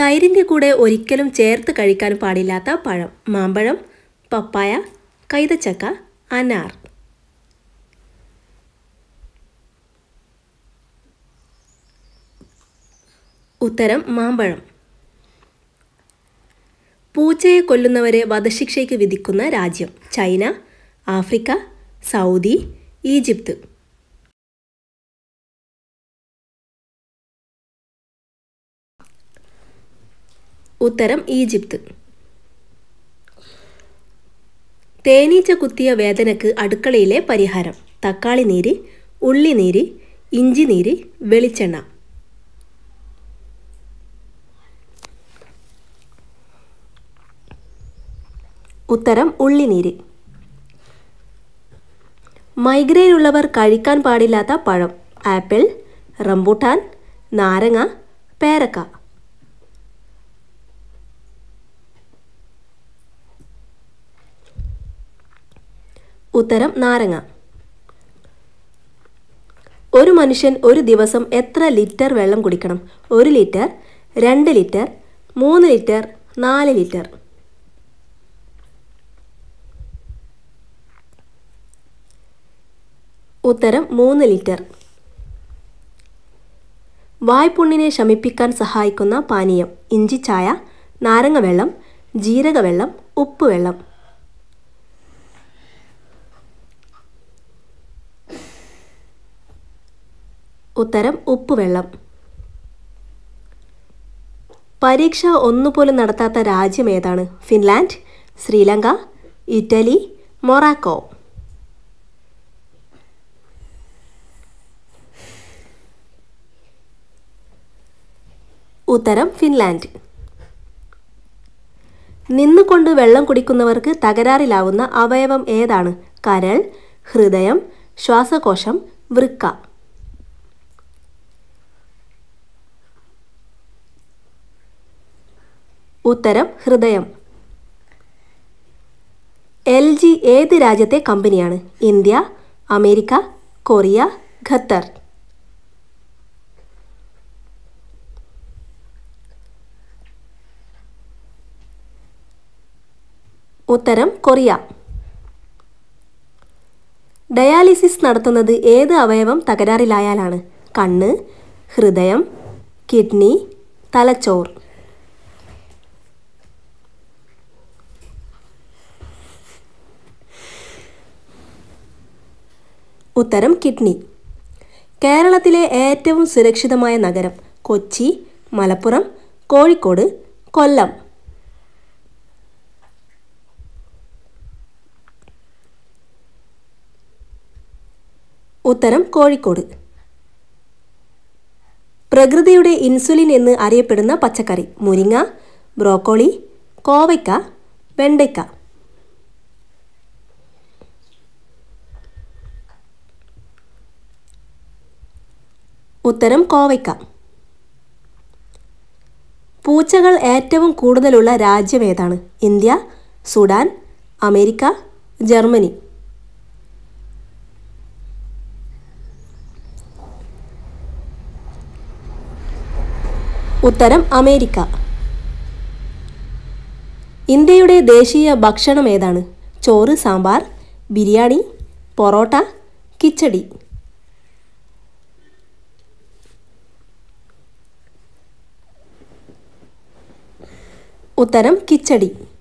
തൈരിൻ്റെ കൂടെ ഒരിക്കലും ചേർത്ത് കഴിക്കാൻ പാടില്ലാത്ത പഴം മാമ്പഴം പപ്പായ കൈതച്ചക്ക അനാർ ഉത്തരം മാമ്പഴം പൂച്ചയെ കൊല്ലുന്നവരെ വധശിക്ഷയ്ക്ക് വിധിക്കുന്ന രാജ്യം ചൈന ആഫ്രിക്ക സൗദി ഈജിപ്ത് ഉത്തരം ഈജിപ്ത് തേനീച്ച കുത്തിയ വേദനക്ക് അടുക്കളയിലെ പരിഹാരം തക്കാളി നീര് ഉള്ളി നീര് ഇഞ്ചി നീര് വെളിച്ചെണ്ണ ഉത്തരം ഉള്ളിനീര് മൈഗ്രെയിൻ ഉള്ളവർ കഴിക്കാൻ പാടില്ലാത്ത പഴം ആപ്പിൾ റംബൂട്ടാൻ നാരങ്ങ പേരക്ക ഉത്തരം നാരങ്ങ ഒരു മനുഷ്യൻ ഒരു ദിവസം എത്ര ലിറ്റർ വെള്ളം കുടിക്കണം ഒരു ലിറ്റർ രണ്ട് ലിറ്റർ മൂന്ന് ലിറ്റർ നാല് ലിറ്റർ ഉത്തരം മൂന്ന് ലിറ്റർ വായ്പുണ്ണിനെ ശമിപ്പിക്കാൻ സഹായിക്കുന്ന പാനീയം ഇഞ്ചിച്ചായ നാരങ്ങ വെള്ളം ജീരകവെള്ളം ഉപ്പുവെള്ളം ഉത്തരം ഉപ്പുവെള്ളം പരീക്ഷ ഒന്നുപോലും നടത്താത്ത രാജ്യം ഏതാണ് ഫിൻലാൻഡ് ശ്രീലങ്ക ഇറ്റലി മൊറാക്കോ ഉത്തരം ഫിൻലാൻഡ് നിന്നുകൊണ്ട് വെള്ളം കുടിക്കുന്നവർക്ക് തകരാറിലാവുന്ന അവയവം ഏതാണ് കരൾ ഹൃദയം ശ്വാസകോശം വൃക്ക ഉത്തരം ഹൃദയം എൽ ജി ഏത് രാജ്യത്തെ കമ്പനിയാണ് ഇന്ത്യ അമേരിക്ക കൊറിയ ഖത്തർ ഉത്തരം കൊറിയ ഡയാലിസിസ് നടത്തുന്നത് ഏത് അവയവം തകരാറിലായാലാണ് കണ്ണ് ഹൃദയം കിഡ്നി തലച്ചോർ ഉത്തരം കിഡ്നി കേരളത്തിലെ ഏറ്റവും സുരക്ഷിതമായ നഗരം കൊച്ചി മലപ്പുറം കോഴിക്കോട് കൊല്ലം ഉത്തരം കോഴിക്കോട് പ്രകൃതിയുടെ ഇൻസുലിൻ എന്ന് അറിയപ്പെടുന്ന പച്ചക്കറി മുരിങ്ങ ബ്രോക്കോളി കോവയ്ക്ക വെണ്ടയ്ക്ക ഉത്തരം കോവയ്ക്ക പൂച്ചകൾ ഏറ്റവും കൂടുതലുള്ള രാജ്യം ഏതാണ് ഇന്ത്യ സുഡാൻ അമേരിക്ക ജർമ്മനി ഉത്തരം അമേരിക്ക ഇന്ത്യയുടെ ദേശീയ ഭക്ഷണം ഏതാണ് ചോറ് സാമ്പാർ ബിരിയാണി പൊറോട്ട കിച്ചടി ഉത്തരം കിച്ചടി